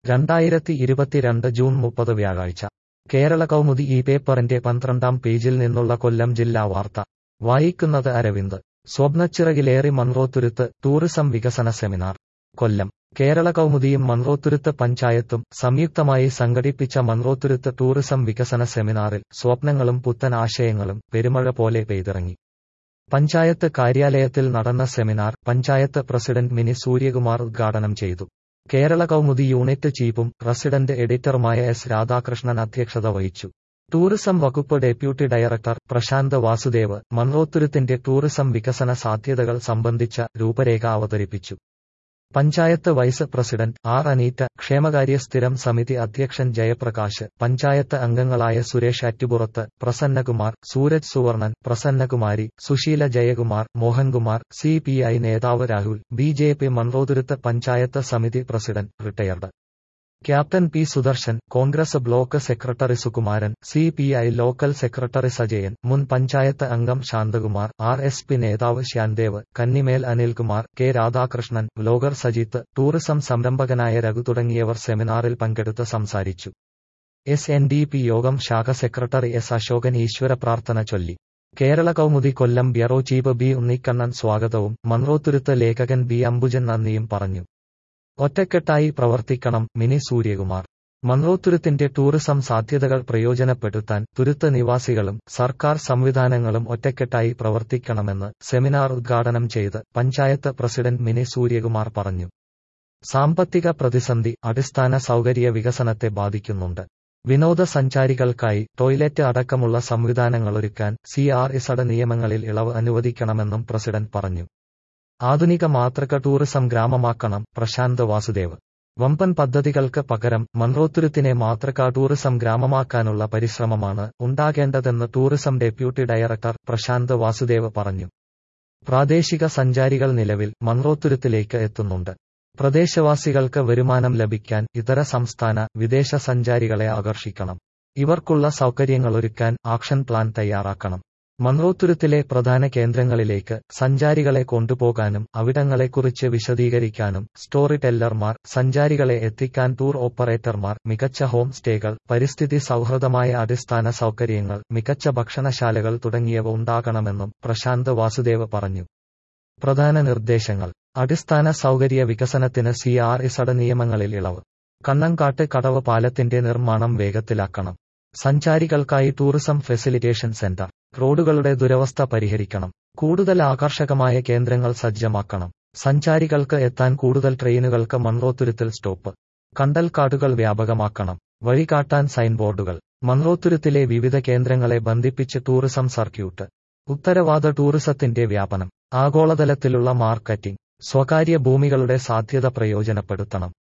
രണ്ടായിരത്തി ഇരുപത്തിരണ്ട് ജൂൺ മുപ്പത് വ്യാഴാഴ്ച കേരള കൗമുദി ഈ പേപ്പറിന്റെ പന്ത്രണ്ടാം പേജിൽ നിന്നുള്ള കൊല്ലം ജില്ലാ വാർത്ത വായിക്കുന്നത് അരവിന്ദ് സ്വപ്നച്ചിറകിലേറി മൺറോത്തുരുത്ത് ടൂറിസം വികസന സെമിനാർ കൊല്ലം കേരള കൗമുദിയും മൺറോത്തുരുത്ത് പഞ്ചായത്തും സംയുക്തമായി സംഘടിപ്പിച്ച മൺറോത്തുരുത്ത് ടൂറിസം വികസന സെമിനാറിൽ സ്വപ്നങ്ങളും പുത്തൻ ആശയങ്ങളും പെരുമഴ പോലെ പെയ്തിറങ്ങി പഞ്ചായത്ത് കാര്യാലയത്തിൽ നടന്ന സെമിനാർ പഞ്ചായത്ത് പ്രസിഡന്റ് മിനി സൂര്യകുമാർ ഉദ്ഘാടനം ചെയ്തു കേരള കൗമുദി യൂണിറ്റ് ചീഫും റസിഡന്റ് എഡിറ്ററുമായ എസ് രാധാകൃഷ്ണൻ അധ്യക്ഷത വഹിച്ചു ടൂറിസം വകുപ്പ് ഡെപ്യൂട്ടി ഡയറക്ടർ പ്രശാന്ത് വാസുദേവ് മൺറോത്തുരുത്തിന്റെ ടൂറിസം വികസന സാധ്യതകൾ സംബന്ധിച്ച രൂപരേഖ അവതരിപ്പിച്ചു panchayat vice president R Aneeta ക്ഷേമകാര്യ സ്ഥിരം സമിതി അധ്യക്ഷൻ ജയപ്രകാശ് പഞ്ചായത്ത് അംഗങ്ങളായ Suresh Attupurath Prasannakumar Suraj Suvarnan Prasannakumari Susheela Jayakumar Mohankumar C P I നേതാവ് Rahul B J P Munroethuruthu panchayat സമിതി president retired captain P Sudarshan Congress block secretary Sukumaran C P I local secretary Sajayan മുൻ പഞ്ചായത്ത് അംഗം ശാന്തകുമാർ ആർ എസ് പി നേതാവ് Shyamdev Kannimel Anilkumar K Radhakrishnan vlogger Sajith tourism സംരംഭകനായ രഘു തുടങ്ങിയവർ സെമിനാറിൽ പങ്കെടുത്ത് സംസാരിച്ചു എസ് എൻ ഡി പി യോഗം ശാഖ സെക്രട്ടറി എസ് അശോകൻ ഈശ്വര പ്രാർത്ഥന ചൊല്ലി Kerala Kaumudi Kollam bureau chief B Unnikannan സ്വാഗതവും മൺറോത്തുരുത്ത് ലേഖകൻ ബി അംബുജൻ നന്ദിയും പറഞ്ഞു ഒറ്റക്കെട്ടായി പ്രവർത്തിക്കണം മിനി സൂര്യകുമാർ മൺറോത്തുരുത്തിന്റെ ടൂറിസം സാധ്യതകൾ പ്രയോജനപ്പെടുത്താൻ തുരുത്ത് നിവാസികളും സർക്കാർ സംവിധാനങ്ങളും ഒറ്റക്കെട്ടായി പ്രവർത്തിക്കണമെന്ന് സെമിനാർ ഉദ്ഘാടനം ചെയ്ത് പഞ്ചായത്ത് പ്രസിഡന്റ് മിനി സൂര്യകുമാർ പറഞ്ഞു സാമ്പത്തിക പ്രതിസന്ധി അടിസ്ഥാന സൗകര്യ വികസനത്തെ ബാധിക്കുന്നുണ്ട് വിനോദസഞ്ചാരികൾക്കായി ടോയ്ലറ്റ് അടക്കമുള്ള സംവിധാനങ്ങളൊരുക്കാൻ സി ആർ ഇസഡ് നിയമങ്ങളിൽ ഇളവ് അനുവദിക്കണമെന്നും പ്രസിഡന്റ് പറഞ്ഞു ആധുനിക മാതൃക ടൂറിസം ഗ്രാമമാക്കണം പ്രശാന്ത് വാസുദേവ് വമ്പൻ പദ്ധതികൾക്ക് പകരം മൺറോത്തുരുത്തിനെ മാതൃക ടൂറിസം ഗ്രാമമാക്കാനുള്ള പരിശ്രമമാണ് ഉണ്ടാകേണ്ടതെന്ന് tourism deputy director Prashanth Vasudev പറഞ്ഞു പ്രാദേശിക സഞ്ചാരികൾ നിലവിൽ മൺറോത്തുരുത്തിലേക്ക് എത്തുന്നുണ്ട് പ്രദേശവാസികൾക്ക് വരുമാനം ലഭിക്കാൻ ഇതര സംസ്ഥാന വിദേശ സഞ്ചാരികളെ ആകർഷിക്കണം ഇവർക്കുള്ള സൗകര്യങ്ങളൊരുക്കാൻ ആക്ഷൻ പ്ലാൻ തയ്യാറാക്കണം മൺറോത്തുരുത്തിലെ പ്രധാന കേന്ദ്രങ്ങളിലേക്ക് സഞ്ചാരികളെ കൊണ്ടുപോകാനും അവിടങ്ങളെക്കുറിച്ച് വിശദീകരിക്കാനും സ്റ്റോറി ടെല്ലർമാർ സഞ്ചാരികളെ എത്തിക്കാൻ ടൂർ ഓപ്പറേറ്റർമാർ മികച്ച ഹോം സ്റ്റേകൾ പരിസ്ഥിതി സൗഹൃദമായ അടിസ്ഥാന സൗകര്യങ്ങൾ മികച്ച ഭക്ഷണശാലകൾ തുടങ്ങിയവ ഉണ്ടാകണമെന്നും പ്രശാന്ത് വാസുദേവ് പറഞ്ഞു പ്രധാന നിർദ്ദേശങ്ങൾ അടിസ്ഥാന സൗകര്യ വികസനത്തിന് സി ആർ ഇസഡ് നിയമങ്ങളിൽ ഇളവ് കണ്ണങ്കാട്ട് കടവ് പാലത്തിന്റെ നിർമ്മാണം വേഗത്തിലാക്കണം സഞ്ചാരികൾക്കായി ടൂറിസം ഫെസിലിറ്റേഷൻ സെന്റർ റോഡുകളുടെ ദുരവസ്ഥ പരിഹരിക്കണം കൂടുതൽ ആകർഷകമായ കേന്ദ്രങ്ങൾ സജ്ജമാക്കണം സഞ്ചാരികൾക്ക് എത്താൻ കൂടുതൽ ട്രെയിനുകൾക്ക് മൺറോത്തുരുത്തിൽ സ്റ്റോപ്പ് കണ്ടൽക്കാടുകൾ വ്യാപകമാക്കണം വഴികാട്ടാൻ സൈൻ ബോർഡുകൾ മൺറോത്തുരുത്തിലെ വിവിധ കേന്ദ്രങ്ങളെ ബന്ധിപ്പിച്ച് ടൂറിസം സർക്യൂട്ട് ഉത്തരവാദ ടൂറിസത്തിന്റെ വ്യാപനം ആഗോളതലത്തിലുള്ള മാർക്കറ്റിംഗ് സ്വകാര്യ ഭൂമികളുടെ സാധ്യത പ്രയോജനപ്പെടുത്തണം